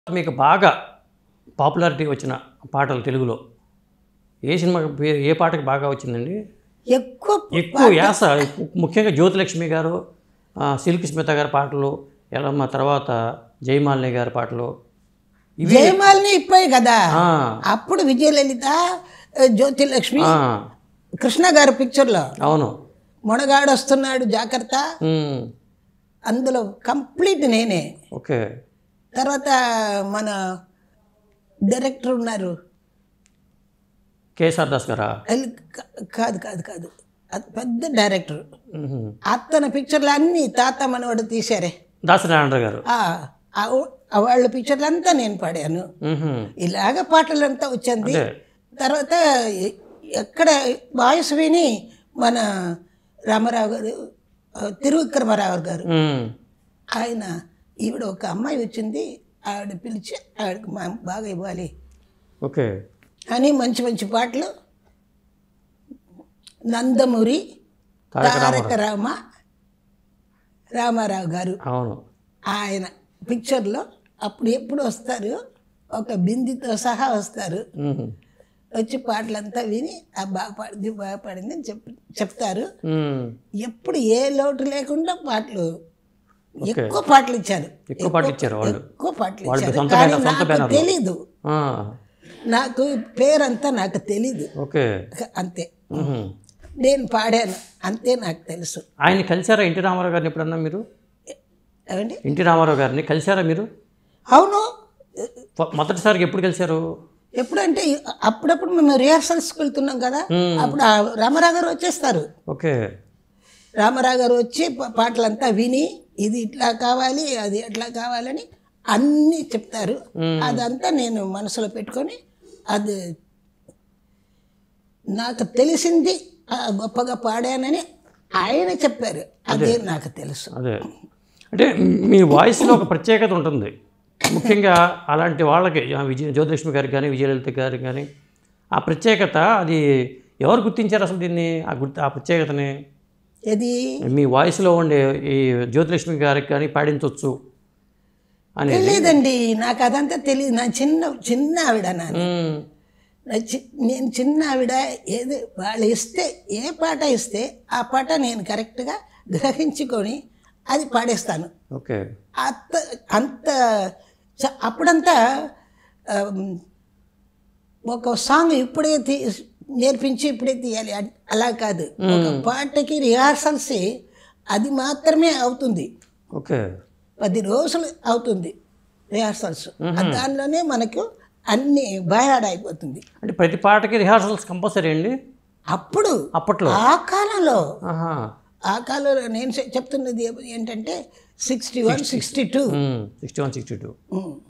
మీకు బాగా పాపులారిటీ వచ్చిన పాటలు తెలుగులో ఏ సినిమాకి పే- ఏ పాటకి బాగా వచ్చిందండి ఎక్కువ ఎక్కువ యాస ముఖ్యంగా జ్యోతిలక్ష్మి గారు ఆ, సిల్క్ స్మిత గారి పాటలు ఎలమ్మ తర్వాత జయమాలిని గారి పాటలు ఇవి జయమాలిని ఇప్పుడే కదా ఆ, అప్పుడు విజయలలిత ఆ, జ్యోతిలక్ష్మి ఆ, కృష్ణ గారి పిక్చర్లో అవును మొనగాడు వస్తున్నాడు జాగ్రత్త ఉమ్, అందులో కంప్లీట్ నేనే ఓకే తర్వాత మన డైరెక్టర్ ఉన్నారు కేఎస్ఆర్ దాస్ గారా ఎల్- కా- కాదు కాదు కాదు అది పెద్ద డైరెక్టర్ ఉహుం. అతని పిక్చర్లు అన్నీ తాత మనవాడు తీశారే దాసనారాయణ గారు ఆ, ఆ ఊ- ఆ వాళ్ళ పిక్చర్లు అంతా నేను పాడాను ఉహుం. ఇలాగ పాటలంతా వచ్చింది అదే తర్వాత ఎ- ఎక్కడ వాయిస్ విని మన రామారావు గారు ఆ, తిరువిక్రమరావు గారు ఉమ్, ఆయన ఈవిడ ఒక అమ్మాయి వచ్చింది ఆవిడ పిలిచి ఆవిడకి మా బాగా ఇవ్వాలి ఓకే అని మంచి మంచి పాటలు నందమూరి తారక తారక రామ రామారావు గారు అవును ఆయన పిక్చర్లో అప్పుడు ఎప్పుడు వస్తారు ఒక బిందితో సహా వస్తారు ఉహుం. వచ్చి పాటలంతా విని ఆ బాగా పాడింది బాగా పాడింది అని చెప్ చెప్తారు ఉమ్, ఎప్పుడు ఏ లోటు లేకుండా పాటలు ఎక్కువ పాటలు ఇచ్చారు ఎక్కువ పాటలు ఇచ్చారు వాళ్ళు ఎక్కువ పాటలు వాళ్ళకి ఇచ్చారు సొంత కానీ బ్యానర్, సొంత నాకు బ్యానర్లు. తెలీదు ఆ, నాకు పేరంతా నాకు తెలీదు ఓకే అంతే ఉహుం. నేను పాడాను అంతే నాకు తెలుసు ఆయన కలిశారా ఎన్టీ రామారావు గారిని ఎప్పుడన్నా మీరు ఏమండి ఎన్టీ రామారావు గారిని కలిశారా మీరు అవును ఫ- మొదటిసారికి ఎప్పుడు కలిశారు ఎప్పుడంటే అప్పుడప్పుడు మేము రిహార్సల్స్కి వెళ్తున్నాం కదా అప్పుడు ఆ రామారావు గారు వచ్చేస్తారు ఓకే రామారావు గారు వచ్చి పా- పాటలంతా విని ఇది ఇట్లా కావాలి అది ఎట్లా కావాలని అన్నీ చెప్తారు అదంతా నేను మనసులో పెట్టుకొని అది నాకు తెలిసింది ఆ, గొప్పగా పాడానని ఆయన చెప్పారు అదే నాకు తెలుసు అదే అంటే మీ వాయిస్లో ఒక ప్రత్యేకత ఉంటుంది ముఖ్యంగా అలాంటి వాళ్ళకి ఆ విజయ జ్యోతిలక్ష్మి గారికి కానీ విజయలలిత గారికి కానీ ఆ ప్రత్యేకత అది ఎవరు గుర్తించారు అసలు దీన్ని ఆ గుర్తు ఆ ప్రత్యేకతని ఇది మీ వాయిస్లో ఉండే ఈ జ్యోతిలక్ష్మి గారికి కానీ పాడించవచ్చు అని తెలియదండి నాకు అదంతా తెలియదు నా చిన్న చిన్న ఆవిడ నాన్న ఉమ్, నా చి- నేను చిన్న ఆవిడ ఏది వాళ్ళు ఇస్తే ఏ పాట ఇస్తే ఆ పాట నేను కరెక్ట్గా గ్రహించుకొని అది పాడేస్తాను ఓకే అంత అంత చ- అప్పుడంతా ఆమ్, ఒక సాంగ్ ఇప్పుడే తీ నేర్పించి ఇప్పుడే తీయాలి అ- అలా కాదు ఒక పాటకి రిహార్సల్స్ అది మాత్రమే అవుతుంది ఓకే పది రోజులు అవుతుంది రిహార్సల్స్ దానిలోనే మనకు అన్ని బయాడ్ అయిపోతుంది అంటే ప్రతి పాటకి రిహార్సల్స్ కంపల్సరీ అండి అప్పుడు అప్పట్లో ఆ కాలంలో ఆహా ఆ కాలంలో నేను చె- చెప్తున్నది ఏంటంటే sixty one sixty two sixty one sixty two